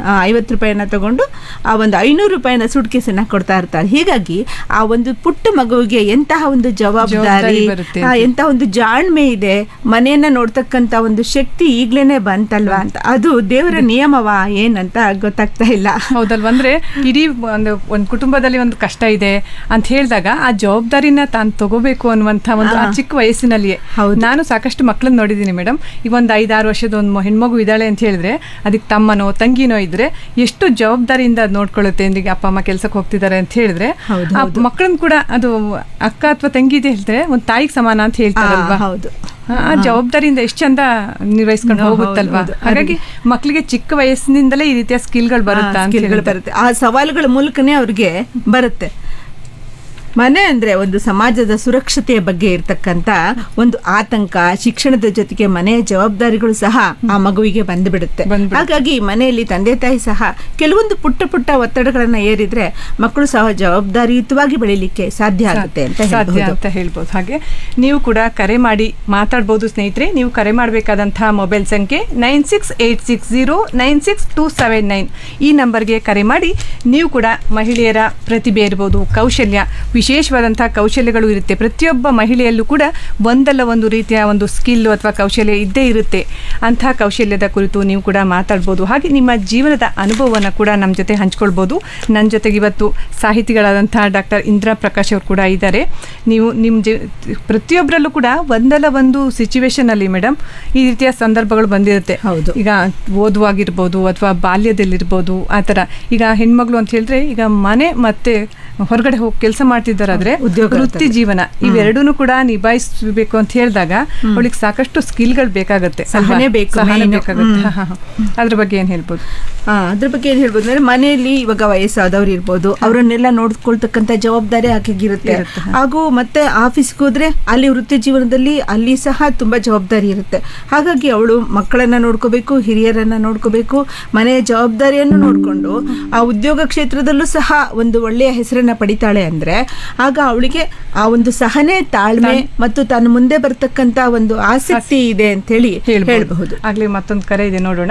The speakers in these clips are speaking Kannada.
ಐವತ್ತು ರೂಪಾಯಿನ ತಗೊಂಡು ಆ ಒಂದು ಐನೂರು ರೂಪಾಯಿನ ಸೂಟ್ ಕೇಸನ್ನ ಕೊಡ್ತಾ ಇರ್ತಾರೆ ಹೀಗಾಗಿ ಆ ಒಂದು ಪುಟ್ಟ ಮಗುವಿಗೆ ಎಂತಹ ಒಂದು ಜವಾಬ್ದಾರಿ ಜವಾಬ್ದಾರಿ ಬರುತ್ತೆ ಆ, ಎಂತಹ ಒಂದು ಜಾಣ್ಮೆ ಇದೆ ಮನೆಯನ್ನ ನೋಡ್ತಕ್ಕಂತ ಒಂದು ಶಕ್ತಿ ಈಗ್ಲೇನೆ ಬಂತಲ್ವಾ ಅಂತ ಅದು ದೇವರ ನಿಯಮವಾ ಏನಂತ ಗೊತ್ತಾಗ್ತಾ ಇಲ್ಲ ಹೌದಲ್ವಾ ಅಂದ್ರೆ ಇಡೀ ಒಂದು ಒಂದು ಕುಟುಂಬದಲ್ಲಿ ಒಂದು ಕಷ್ಟ ಇದೆ ಅಂತ ಹೇಳಿದಾಗ ಆ ಜವಾಬ್ದಾರಿನ ತಾನು ತಗೋಬೇಕು ಅನ್ನುವಂಥ ಒಂದು ಆ ಚಿಕ್ಕ ವಯಸ್ಸಿನಲ್ಲಿಯೇ ಹೌದು. ನಾನು ಸಾಕಷ್ಟು ಮಕ್ಕಳನ್ನ ನೋಡಿದ್ದೀನಿ ಮೇಡಮ್ ಈಗ ಒಂದು ಐದಾರು ವರ್ಷದ ಒಂದು ಹೆಣ್ಮಗು ಇದ್ದಾಳೆ ಅಂತ ಹೇಳಿದ್ರೆ ಅದಕ್ಕೆ ತಮ್ಮನೋ ತಂಗಿನೋ ಇದ್ರೆ ಎಷ್ಟು ಜವಾಬ್ದಾರಿಯಿಂದ ಅದ್ ನೋಡ್ಕೊಳ್ಳುತ್ತೆ ಈಗ ಅಪ್ಪ ಅಮ್ಮ ಕೆಲ್ಸಕ್ಕೆ ಹೋಗ್ತಿದ್ದಾರೆ ಅಂತ ಹೇಳಿದ್ರೆ ಹೌದು, ಆ ಮಕ್ಕಳನ್ನ ಕೂಡ ಅದು ಅಕ್ಕ ಅಥವಾ ತಂಗಿ ಇದೆ ಹೇಳ್ತಾರೆ ಒಂದು ತಾಯಿಗೆ ಸಮಾನ ಅಂತ ಹೇಳ್ತಾರಲ್ವಾ ಆ, ಹೌದು. ಆ- ಆ ಜವಾಬ್ದಾರಿಯಿಂದ ಎಷ್ಟು ಚಂದ ನಿರ್ವಹಿಸ್ಕೊಂಡು ಹೌದು, ಹೋಗುತ್ತಲ್ವಾ ಹೌದು. ಹಾಗಾಗಿ ಮಕ್ಕಳಿಗೆ ಚಿಕ್ಕ ವಯಸ್ಸಿನಿಂದಲೇ ಈ ರೀತಿಯ ಸ್ಕಿಲ್ಗಳು ಬರುತ್ತಾ ಆ, ಅಂತ ಸ್ಕಿಲ್ಗಳು ಹೇಳಿದ್ರೆ. ಬರುತ್ತೆ ಆ ಸವಾಲುಗಳ ಮೂಲಕನೇ ಅವ್ರಿಗೆ ಬರುತ್ತೆ ಮನೆ ಅಂದ್ರೆ ಒಂದು ಸಮಾಜದ ಸುರಕ್ಷತೆಯ ಬಗ್ಗೆ ಇರ್ತಕ್ಕಂತ ಒಂದು ಆತಂಕ ಶಿಕ್ಷಣದ ಜೊತೆಗೆ ಮನೆಯ ಜವಾಬ್ದಾರಿಗಳು ಸಹ ಆ ಮಗುವಿಗೆ ಬಂದ್ಬಿಡುತ್ತೆ ಬಂದ್ಬಿಡುತ್ತೆ. ಹಾಗಾಗಿ ಮನೆಯಲ್ಲಿ ತಂದೆ ತಾಯಿ ಸಹ ಕೆಲವೊಂದು ಪುಟ್ಟ ಪುಟ್ಟ ಒತ್ತಡಗಳನ್ನ ಏರಿದ್ರೆ ಮಕ್ಕಳು ಸಹ ಜವಾಬ್ದಾರಿಯುತವಾಗಿ ಬೆಳಿಲಿಕ್ಕೆ ಸಾಧ್ಯ ಆಗುತ್ತೆ ಅಂತ ಸಾಧ್ಯ ಹೇಳ್ಬಹುದು ಅಂತ ಹೇಳ್ಬೋದು ಹಾಗೆ ನೀವು ಕೂಡ ಕರೆ ಮಾಡಿ ಮಾತಾಡ್ಬೋದು ಸ್ನೇಹಿತರೆ ನೀವು ಕರೆ ಮಾಡಬೇಕಾದಂತಹ ಮೊಬೈಲ್ ಸಂಖ್ಯೆ nine six eight six zero nine six two seven nine ಈ ನಂಬರ್ಗೆ ಕರೆ ಮಾಡಿ ನೀವು ಕೂಡ ಮಹಿಳೆಯರ ಪ್ರತಿಭೆ ಇರ್ಬೋದು ಕೌಶಲ್ಯ ವಿಶೇಷವಾದಂತಹ ಕೌಶಲ್ಯಗಳು ಇರುತ್ತೆ ಪ್ರತಿಯೊಬ್ಬ ಮಹಿಳೆಯಲ್ಲೂ ಕೂಡ ಒಂದಲ್ಲ ಒಂದು ರೀತಿಯ ಒಂದು ಸ್ಕಿಲ್ ಅಥವಾ ಕೌಶಲ್ಯ ಇದ್ದೇ ಇರುತ್ತೆ ಅಂತಹ ಕೌಶಲ್ಯದ ಕುರಿತು ನೀವು ಕೂಡ ಮಾತಾಡ್ಬೋದು ಹಾಗೆ ನಿಮ್ಮ ಜೀವನದ ಅನುಭವವನ್ನು ಕೂಡ ನಮ್ಮ ಜೊತೆ ಹಂಚ್ಕೊಳ್ಬೋದು ನನ್ನ ಜೊತೆಗೆ ಇವತ್ತು ಸಾಹಿತಿಗಳಾದಂತಹ ಡಾಕ್ಟರ್ ಇಂದಿರಾ ಪ್ರಕಾಶ್ ಅವರು ಕೂಡ ಇದ್ದಾರೆ ನೀವು ನಿಮ್ಮ ಜೀ ಪ್ರತಿಯೊಬ್ಬರಲ್ಲೂ ಕೂಡ ಒಂದಲ್ಲ ಒಂದು ಸಿಚುವೇಶನ್ ಅಲ್ಲಿ ಮೇಡಮ್ ಈ ರೀತಿಯ ಸಂದರ್ಭಗಳು ಬಂದಿರುತ್ತೆ ಹೌದು. ಈಗ ಓದುವಾಗಿರ್ಬೋದು ಅಥವಾ ಬಾಲ್ಯದಲ್ಲಿರ್ಬೋದು ಆ ಥರ ಈಗ ಹೆಣ್ಮಗಳು ಅಂತ ಹೇಳಿದ್ರೆ ಈಗ ಮನೆ ಮತ್ತೆ ಹೊರಗಡೆ ಹೋಗಿ ಕೆಲಸ ಮಾಡ್ತಿದ್ದಾರಾದ್ರೆ ಉದ್ಯೋಗ ವೃತ್ತಿ ಜೀವನ ಇವೆರಡೂ ಕೂಡ ನಿಭಾಯಿಸಬೇಕು ಅಂತ ಹೇಳಿದಾಗ ಅವಳಿಗೆ ಸಾಕಷ್ಟು ಸ್ಕಿಲ್ಗಳು ಬೇಕಾಗತ್ತೆ ಅಲ್ವಾ? ಸಹನೆ ಬೇಕು, ಸಹನೆ main. ಬೇಕಾಗುತ್ತೆ ಹ, ಹ, ಹ. ಅದ್ರ ಬಗ್ಗೆ ಏನ್ ಹೇಳ್ಬೋದು ಆ, ಅದ್ರ ಬಗ್ಗೆ ಏನ್ ಹೇಳ್ಬೋದು ಅಂದ್ರೆ ಮನೆಯಲ್ಲಿ ಇವಾಗ ವಯಸ್ಸಾದವ್ರು ಇರ್ಬೋದು ಅವರನ್ನೆಲ್ಲ ನೋಡ್ಕೊಳ್ತಕ್ಕಂತ ಜವಾಬ್ದಾರಿ ಆಕೆಗಿರುತ್ತೆ ಇರುತ್ತೆ, ಹಾಗೂ ಮತ್ತೆ ಆಫೀಸ್ಗೆ ಹೋದ್ರೆ ಅಲ್ಲಿ ವೃತ್ತಿ ಜೀವನದಲ್ಲಿ ಅಲ್ಲಿ ಸಹ ತುಂಬಾ ಜವಾಬ್ದಾರಿ ಇರುತ್ತೆ ಹಾಗಾಗಿ ಅವಳು ಮಕ್ಕಳನ್ನ ನೋಡ್ಕೋಬೇಕು ಹಿರಿಯರನ್ನ ನೋಡ್ಕೋಬೇಕು ಮನೆಯ ಜವಾಬ್ದಾರಿಯನ್ನು ನೋಡ್ಕೊಂಡು ಆ ಉದ್ಯೋಗ ಕ್ಷೇತ್ರದಲ್ಲೂ ಸಹ ಒಂದು ಒಳ್ಳೆಯ ಹೆಸರನ್ನ ಪಡಿತಾಳೆ ಅಂದ್ರೆ ಆಗ ಅವಳಿಗೆ ಆ ಒಂದು ಸಹನೆ ತಾಳ್ಮೆ ಮತ್ತು ತನ್ನ ಮುಂದೆ ಬರ್ತಕ್ಕಂತ ಒಂದು ಆಸಕ್ತಿ ಇದೆ ಅಂತ ಹೇಳಿ ಹೇಳ್ಬಹುದು ಆಗ್ಲಿ ಮತ್ತೊಂದು ಕರೆ ಇದೆ ನೋಡೋಣ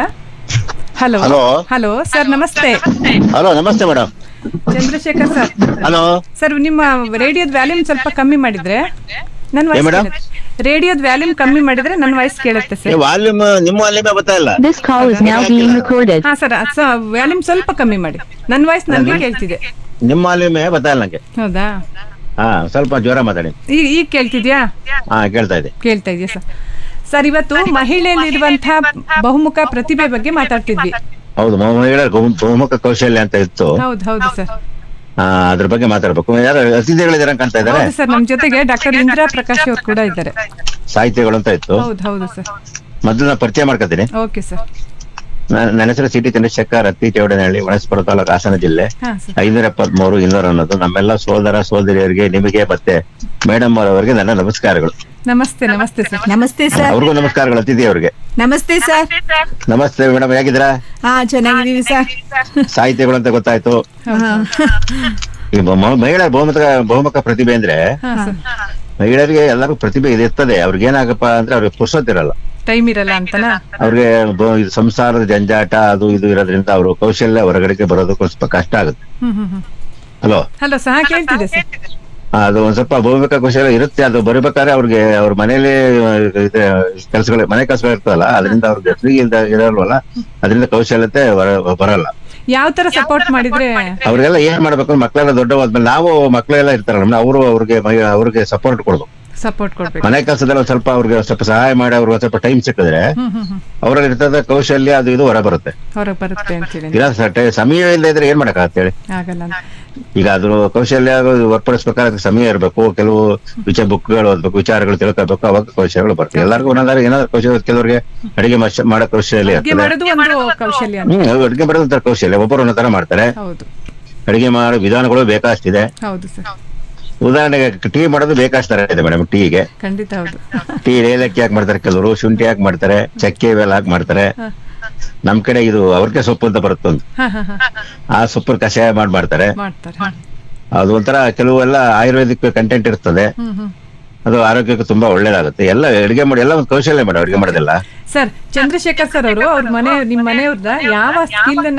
ಹಲೋ Hello. ಹಲೋ ಸರ್ ನಮಸ್ತೆ ಹಲೋ ನಮಸ್ತೆ madam Chandrashekar sir hello sir ನಿಮ್ಮ ರೇಡಿಯೋದ ವ್ಯಾಲ್ಯೂಮ್ ಸ್ವಲ್ಪ ಕಮ್ಮಿ ಮಾಡಿದ್ರೆ ನನ್ನ ಏ madam? ವಾಯ್ಸ್ ರೇಡಿಯೋದ ವ್ಯಾಲ್ಯೂಮ್ ಕಮ್ಮಿ ಮಾಡಿದ್ರೆ ನನ್ನ ವಾಯ್ಸ್ ಕೇಳುತ್ತೆ ಸರ್ ವಾಲ್ಯೂಮ್ ನಿಮ್ಮ ವಾಲ್ಯೂಮ್ ಬರ್ತಾ ಇಲ್ಲ This call is now being recorded. ಹಾ ಸರ್ ವ್ಯಾಲ್ಯೂಮ್ ಸ್ವಲ್ಪ ಕಮ್ಮಿ ಮಾಡಿ ನನ್ನ ವಾಯ್ಸ್ ನನಗೆ ಕೇಳ್ತಿದೆ ನಿಮ್ಮ ವಾಲ್ಯೂಮ್ ಬರ್ತಾ ಇಲ್ಲ ನಂಗೆ ಹೌದಾ ಹಾ ಸ್ವಲ್ಪ ಜ್ವರ ಮಾತಾಡಿ ಈಗ ಈಗ ಕೇಳ್ತಿದ್ಯಾ ಹಾ ಕೇಳ್ತಾ ಇದೆ ಕೇಳ್ತಾ ಇದೆಯಾ ಸರ್ ಸರ್ ಇವತ್ತು ಮಹಿಳೆಯಲ್ಲಿರುವಂತಹ ಬಹುಮುಖ ಪ್ರತಿಭೆ ಬಗ್ಗೆ ಮಾತಾಡ್ತಿದ್ವಿ ಹೌದು ಮಹಿಳೆಯರ ಬಹು- ಬಹುಮುಖ ಕೌಶಲ್ಯ ಅಂತ ಇತ್ತು ಹೌದು ಹೌದು ಸರ್ ಆ, ಅದ್ರ ಬಗ್ಗೆ ಮಾತಾಡ್ಬೇಕು ಯಾರು ಅತಿಥಿಗಳಿದಾರೆ ಕಾಣ್ತಾ ಇದಾರೆ ಹೌದು ಸರ್ ನಮ್ ಜೊತೆಗೆ ಡಾಕ್ಟರ್ ಇಂದಿರಾ ಪ್ರಕಾಶ್ ಅವರು ಕೂಡ ಇದ್ದಾರೆ ಸಾಹಿತ್ಯಗಳು ಅಂತ ಇತ್ತು ಹೌದು ಹೌದು ಸರ್ ಮೊದಲು ನಾನು ಪರಿಚಯ ಮಾಡ್ಕೊತೀನಿ ಓಕೆ ಸರ್ ನಾನ್- ನನ್ನ ಹೆಸರು ಸಿಟಿ ಚಂದ್ರಶೇಖರ್ ಅತ್ತಿ ಚೌಡನಹಳ್ಳಿ ಹೊಣಸ್ಪುರ ತಾಲೂಕು ಹಾಸನ ಜಿಲ್ಲೆ ಹಾ ಸರ್ ಐನೂರ ಎಪ್ಪತ್ಮೂರು ಇನ್ನೂರ ಅನ್ನೋದು ನಮ್ಮೆಲ್ಲ ಸೋದರ ಸೋದರಿಯರಿಗೆ ನಿಮಗೆ ಮತ್ತೆ ಮೇಡಮ್ ಅವರವರಿಗೆ ನನ್ನ ನಮಸ್ಕಾರಗಳು ನಮಸ್ತೆ ನಮಸ್ತೆ ಸರ್ ನಮಸ್ತೆ ಸರ್ ಅವ್ರಿಗೂ ನಮಸ್ಕಾರಗಳು ಅತಿಥಿ ಅವ್ರಿಗೆ ನಮಸ್ತೆ ಸರ್ ನಮಸ್ತೆ ಮೇಡಮ್ ಹೇಗಿದ್ದೀರಾ ಹಾ ಚೆನ್ನಾಗಿದ್ದೀವಿ ಸರ್ ಸಾಹಿತ್ಯಗಳು ಅಂತ ಗೊತ್ತಾಯ್ತು ಈ ಮ- ಮಹಿಳಾ ಬಹುಮುಖ ಬಹುಮುಖ ಪ್ರತಿಭೆ ಅಂದ್ರೆ ಹಾ ಸರ್ ಮಹಿಳೆಯರಿಗೆ ಎಲ್ಲರಿಗೂ ಪ್ರತಿಭೆ ಇದೆ ಇರ್ತದೆ ಅವ್ರಿಗೆ ಏನಾಗಪ್ಪ ಅಂದ್ರೆ ಅವ್ರಿಗೆ ಪುರ್ಸೊತ್ತಿರಲ್ಲ ಟೈಮ್ ಇರಲ್ಲ ಅಂತನಾ ಅವ್ರಿಗೆ ಬ- ಇದು ಸಂಸಾರದ ಜಂಜಾಟ ಅದು ಇದು ಇರೋದ್ರಿಂದ ಅವರು ಕೌಶಲ್ಯ ಹೊರಗಡೆಗೆ ಬರೋದಕ್ಕೆ ಸ್ವಲ್ಪ ಕಷ್ಟ ಆಗುತ್ತೆ ಹ್ಮ್ ಹ್ಮ್ ಹ್ಮ್ ಹಲೋ ಹಲೋ ಸಹ ಕೇಳ್ತಿದೆ ಸರ್ ಅದು ಒಂದ್ ಸ್ವಲ್ಪ ಬಹುಮುಖ ಕೌಶಲ್ಯ ಇರುತ್ತೆ ಅದು ಬರಬೇಕಾದ್ರೆ ಅವ್ರಿಗೆ ಅವ್ರ ಮನೇಲಿ ಕೆಲಸಗಳು ಮನೆ ಕೆಲಸಗಳು ಇರ್ತದಲ್ಲ ಅದರಿಂದ ಅವ್ರಿಗೆ ಫ್ರೀ ಇಲ್ದ ಇರಲ್ವಲ್ಲ ಅದರಿಂದ ಕೌಶಲ್ಯತೆ ಹೊರ- ಬರಲ್ಲ ಯಾವ ತರ ಸಪೋರ್ಟ್ ಮಾಡಿದ್ರೆ ಅವ್ರಿಗೆಲ್ಲ ಏನ್ ಮಾಡ್ಬೇಕು ಮಕ್ಕಳೆಲ್ಲ ದೊಡ್ಡವಾದ್ಮೇಲೆ ನಾವು ಮಕ್ಕಳೆಲ್ಲ ಇರ್ತಾರಲ್ಲ ಅವರು ಅವ್ರಿಗೆ ಮೈ- ಅವ್ರಿಗೆ ಸಪೋರ್ಟ್ ಕೊಡ್ಬೇಕು ಸಪೋರ್ಟ್ ಕೊಡ್ಬೇಕು ಮನೆ ಕೆಲಸದಲ್ಲಿ ಒಂದ್ ಸ್ವಲ್ಪ ಅವ್ರಿಗೆ ಸ್ವಲ್ಪ ಸಹಾಯ ಮಾಡಿ ಅವ್ರಿಗೆ ಒಂದ್ ಸ್ವಲ್ಪ ಟೈಮ್ ಸಿಕ್ಕಿದ್ರೆ ಹ್ಮ್ ಹ್ಮ್ ಹ್ಮ್ ಅವ್ರಲ್ಲಿ ಇರ್ತದ ಕೌಶಲ್ಯ ಅದು ಇದು ಹೊರ ಬರುತ್ತೆ ಹೊರಗೆ ಬರುತ್ತೆ ಅಂತೇಳಿ ಇಲ್ಲ ಸ- ಟೈ- ಸಮಯ ಇಲ್ಲದೆ ಇದ್ರೆ ಏನ್ ಮಾಡಕ್ಕಾಗತ್ತೆ ಹೇಳಿ ಆಗಲ್ಲ ಅಂತ. ಈಗ ಅದ್ರ ಕೌಶಲ್ಯ ಹೊರಪಡಿಸ್ಬೇಕಾದ್ರೆ ಅದಕ್ಕೆ ಸಮಯ ಇರಬೇಕು ಕೆಲವು ವಿಚಾರ ಬುಕ್ಗಳು ಓದ್ಬೇಕು ವಿಚಾರಗಳು ತಿಳ್ಕೊಬೇಕು ಅವಾಗ ಕೌಶಲ್ಯಗಳು ಬರ್ತವೆ ಎಲ್ಲರಿಗೂ ಒಂದೊಂದಾದ್ರೆ ಏನಾದ್ರು ಕೌಶಲ್ಯ ಕೆಲವರಿಗೆ ಅಡಿಗೆ ಮಶ- ಮಾಡೋ ಕೌಶಲ್ಯ ಅಡ್ಗೆ ಇರ್ತದೆ ಮಾಡೋದು ಒಂದು ಕೌಶಲ್ಯ ಅಂತ ಹ್ಮ್ ಅಡಿಗೆ ಮಾಡೋದಂತ ಕೌಶಲ್ಯ ಒಬ್ಬರು ಒಂದೊಂದ್ ತರ ಮಾಡ್ತಾರೆ ಹೌದು ಅಡಿಗೆ ಮಾಡೋ ವಿಧಾನಗಳು ಬೇಕಷ್ಟಿದೆ ಹೌದು ಸರ್ ಉದಾಹರಣೆಗೆ ಟೀ ಮಾಡೋದು ಬೇಕಷ್ಟು ಇದೆ ಮೇಡಮ್ ಟೀಗೆ ಖಂಡಿತ ಹೌದು ಟೀ ಏಲಕ್ಕಿ ಹಾಕಿ ಮಾಡ್ತಾರೆ ಕೆಲವರು ಶುಂಠಿ ಹಾಕಿ ಮಾಡ್ತಾರೆ ಚಕ್ಕೆ ಇವೆಲ್ಲ ಹಾಕಿ ಮಾಡ್ತಾರೆ ಹ. ನಮ್ ಕಡೆ ಇದು ಅವ್ರಿಗೆ ಸೊಪ್ಪು ಅಂತ ಬರುತ್ತೆ ಒಂದು ಹಾ ಹಾ ಹಾ ಆ ಸೊಪ್ಪು ಕಷಾಯ ಮಾಡಿ ಮಾಡ್ತಾರೆ ಮಾಡ್ತಾರೆ ಹ. ಅದು ಒಂಥರ ಕೆಲವೆಲ್ಲ ಆಯುರ್ವೇದಿಕ್ ಕಂಟೆಂಟ್ ಇರ್ತದೆ ಹ್ಮ್ ಹ್ಮ್ ಅದು ಆರೋಗ್ಯಕ್ಕೆ ತುಂಬಾ ಒಳ್ಳೇದಾಗುತ್ತೆ ಎಲ್ಲ ಅಡಿಗೆ ಮಾಡಿ ಎಲ್ಲ ಒಂದು ಕೌಶಲ್ಯ ಮೇಡಮ್ ಅಡಿಗೆ ಮಾಡೋದೆಲ್ಲ ಸರ್ ಚಂದ್ರಶೇಖರ್ ಸರ್ ಅವರು ಅವ್ರ ಮನೆ ನಿಮ್ ಮನೆಯವ್ರದ ಯಾವ ಸ್ಕಿಲ್